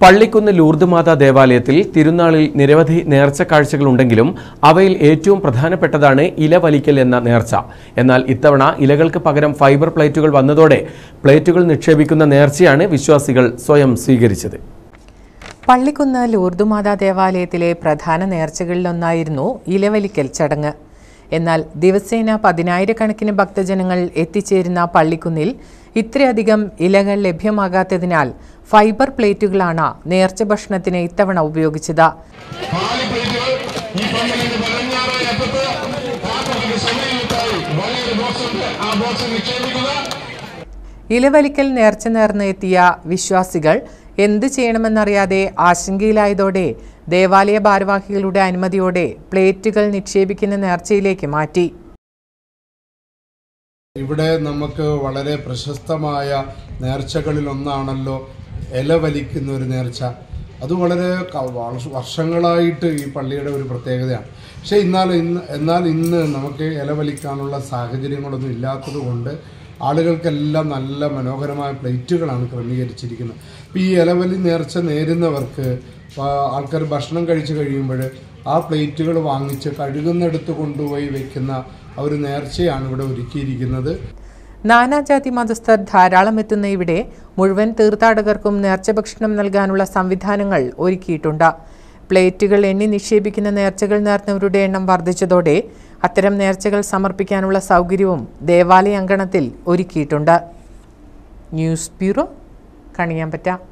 Pallikkunnu Lourdes മാതാ ദേവാലയത്തിൽ തിരുനാളിൽ നിരവധി നേർച്ച കാഴ്ചകളുണ്ടെങ്കിലും അവയിൽ ഏറ്റവും പ്രധാനപ്പെട്ടതാണ് ഇല വലിക്കൽ എന്ന നേർച്ച എന്നാൽ ഇത്തവണ ഇലകൾക്ക് പകരം ഫൈബർ പ്ലേറ്റുകൾ വന്നതോടെ പ്ലേറ്റുകൾ നിക്ഷേപിക്കുന്ന നേർച്ചയാണ് വിശ്വാസികൾ സ്വയം സ്വീകരിച്ചത് പള്ളിക്കുന്ന് ലൂർദുമാതാ ദേവാലയത്തിലെ പ്രധാന നേർച്ചകളിലൊന്നായിരുന്നു ഇലവലിക്കൽ ചടങ്ങ് എന്നാൽ ദിവസേന പതിനായിരക്കണക്കിന് ഭക്തജനങ്ങൾ എത്തിച്ചേരുന്ന പള്ളിക്കുന്നിൽ ഇത്രയധികം ഇലകൾ ലഭ്യമാകാത്തതിനാൽ ഫൈബർ പ്ലേറ്റുകളാണ് നേർച്ച ഭക്ഷണത്തിന് ഇത്തവണ ഉപയോഗിച്ചത് പാല് പ്ലേറ്റുകൾ ഈ പന്തലിന്റെ പതിനഞ്ചാറായി അറ്റത്ത് താക്കോലിന്റെ സമയത്തായി വലിയൊരു ബോക്സ് ഉണ്ട് ആ ബോക്സ് നിക്ഷേപിക്കുക ഇലവലിക്കൽ നേർച്ച നേർന്ന് എത്തിയ വിശ്വാസികൾ എന്ത് ചെയ്യണമെന്നറിയാതെ ആശങ്കയിലായതോടെ ദേവാലയ ഭാരവാഹികളുടെ അനുമതിയോടെ പ്ലേറ്റുകൾ നിക്ഷേപിക്കുന്ന നേർച്ചയിലേക്ക് മാറ്റി ഇവിടെ നമുക്ക് വളരെ പ്രശസ്തമായ നേർച്ചകളിൽ ഒന്നാണല്ലോ ഇല വലിക്കുന്ന ഒരു നേർച്ച അത് വളരെ ക- വള- വർഷങ്ങളായിട്ട് ഈ പള്ളിയുടെ ഒരു പ്രത്യേകതയാണ് പക്ഷേ എന്നാൽ ഇന്ന് എന്നാൽ ഇന്ന് നമുക്ക് ഇല വലിക്കാനുള്ള സാഹചര്യങ്ങളൊന്നും ഇല്ലാത്തത് കൊണ്ട് ആളുകൾക്കെല്ലാം നല്ല മനോഹരമായ പ്ലേറ്റുകളാണ് ക്രമീകരിച്ചിരിക്കുന്നത് അപ്പോൾ ഈ ഇലവലി നേർച്ച നേരുന്നവർക്ക് ആ, ആൾക്കാർ ഭക്ഷണം കഴിച്ചു കഴിയുമ്പോൾ ആ പ്ലേറ്റുകൾ വാങ്ങിച്ച് കഴുകുന്നിടത്ത് കൊണ്ടുപോയി വെക്കുന്ന ആ ഒരു നേർച്ചയാണ് ഇവിടെ ഒരുക്കിയിരിക്കുന്നത് നാനാജാതി മതസ്ഥർ ധാരാളം എത്തുന്ന ഇവിടെ മുഴുവൻ തീർത്ഥാടകർക്കും നേർച്ച ഭക്ഷണം നൽകാനുള്ള സംവിധാനങ്ങൾ ഒരുക്കിയിട്ടുണ്ട് പ്ലേറ്റുകൾ എണ്ണി നിക്ഷേപിക്കുന്ന നേർച്ചകൾ നേർന്നവരുടെ എണ്ണം വർദ്ധിച്ചതോടെ അത്തരം നേർച്ചകൾ സമർപ്പിക്കാനുള്ള സൗകര്യവും ദേവാലയ അങ്കണത്തിൽ ഒരുക്കിയിട്ടുണ്ട് ന്യൂസ് ബ്യൂറോ കണിയാമ്പറ്റ